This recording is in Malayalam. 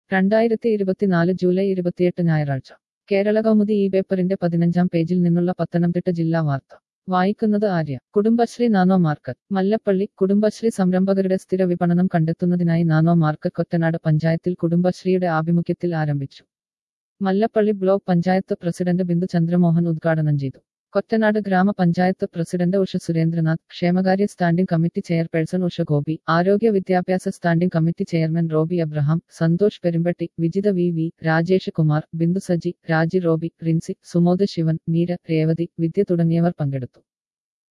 രണ്ടായിരത്തി ഇരുപത്തിനാല് ജൂലൈ ഇരുപത്തിയെട്ട് ഞായറാഴ്ച കേരള കൗമുദി ഈ പേപ്പറിന്റെ പതിനഞ്ചാം പേജിൽ നിന്നുള്ള പത്തനംതിട്ട ജില്ലാ വാർത്ത വായിക്കുന്നത് ആര്യ കുടുംബശ്രീ നാനോ മാർക്കറ്റ് മല്ലപ്പള്ളി കുടുംബശ്രീ സംരംഭകരുടെ സ്ഥിര വിപണനം കണ്ടെത്തുന്നതിനായി നാനോ മാർക്കറ്റ് കൊറ്റനാട് പഞ്ചായത്തിൽ കുടുംബശ്രീയുടെ ആഭിമുഖ്യത്തിൽ ആരംഭിച്ചു മല്ലപ്പള്ളി ബ്ലോക്ക് പഞ്ചായത്ത് പ്രസിഡന്റ് ബിന്ദു ചന്ദ്രമോഹൻ ഉദ്ഘാടനം ചെയ്തു കൊറ്റനാട് ഗ്രാമപഞ്ചായത്ത് പ്രസിഡന്റ് ഉഷ സുരേന്ദ്രനാഥ് ക്ഷേമകാര്യ standing committee chairperson Usha Gopi ആരോഗ്യ വിദ്യാഭ്യാസ standing committee chairman Roby Abraham Santhosh Perumpatty Vijitha V V Rajesh Kumar Bindu Saji Raji Roby Rincy Sumod Sivan Meera Revathi Vidya തുടങ്ങിയവർ പങ്കെടുത്തു